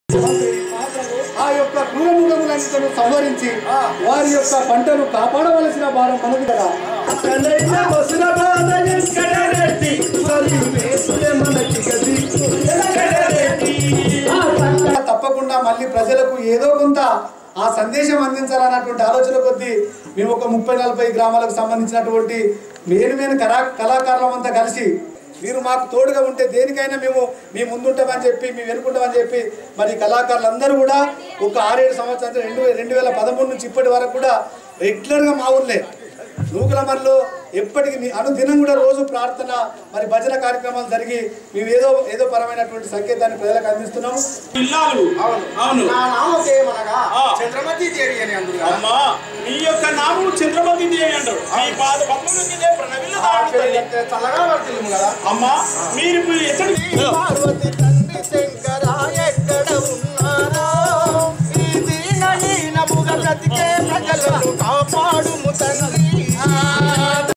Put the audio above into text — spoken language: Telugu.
ఆ యొక్క క్రూరముఖములను సంహరించి వారి యొక్క పంటను కాపాడవలసిన భారం మనది కదా తప్పకుండా మళ్ళీ ప్రజలకు ఏదో కొంత ఆ సందేశం అందించాలన్నటువంటి ఆలోచన కొద్దీ మేము ఒక ముప్పై నలభై గ్రామాలకు సంబంధించినటువంటి మేలు మేలు కళా కళాకారులం అంతా కలిసి మీరు మాకు తోడుగా ఉంటే దేనికైనా మేము మీ ముందుంటామని చెప్పి మీ వెనుకుంటామని చెప్పి మరి కళాకారులందరూ కూడా ఒక ఆరేడు సంవత్సరాలు రెండు రెండు వేల పదమూడు నుంచి ఇప్పటి వరకు కూడా రెగ్యులర్గా మా ఊర్లే నూకల మనలో ఎప్పటికీ ని- అనుదినం కూడా రోజు ప్రార్థన మరి భజన కార్యక్రమాలు జరిగి మేము ఏదో ఏదో పరమైనటువంటి సంకేతాన్ని ప్రజలకు అందిస్తున్నాము ఇల్లాలు అవును నా నామకేమనగా ఆ. చంద్రమతి దేవి అని అందురు అమ్మా నీ యొక్క నామం చంద్రమతి దేవి అంటారు మీ పాద పద్మలోకి ఇదే ప్రణవిల్ల తాడుతుంది చల్లగా వర్తిల్లు కదా అమ్మా మీరు ఇప్పుడు ఎక్కడికి పార్వతి తండ్రి శంకర ఎక్కడ ఉన్నారో ఈ దీనహీనముగా బ్రతికే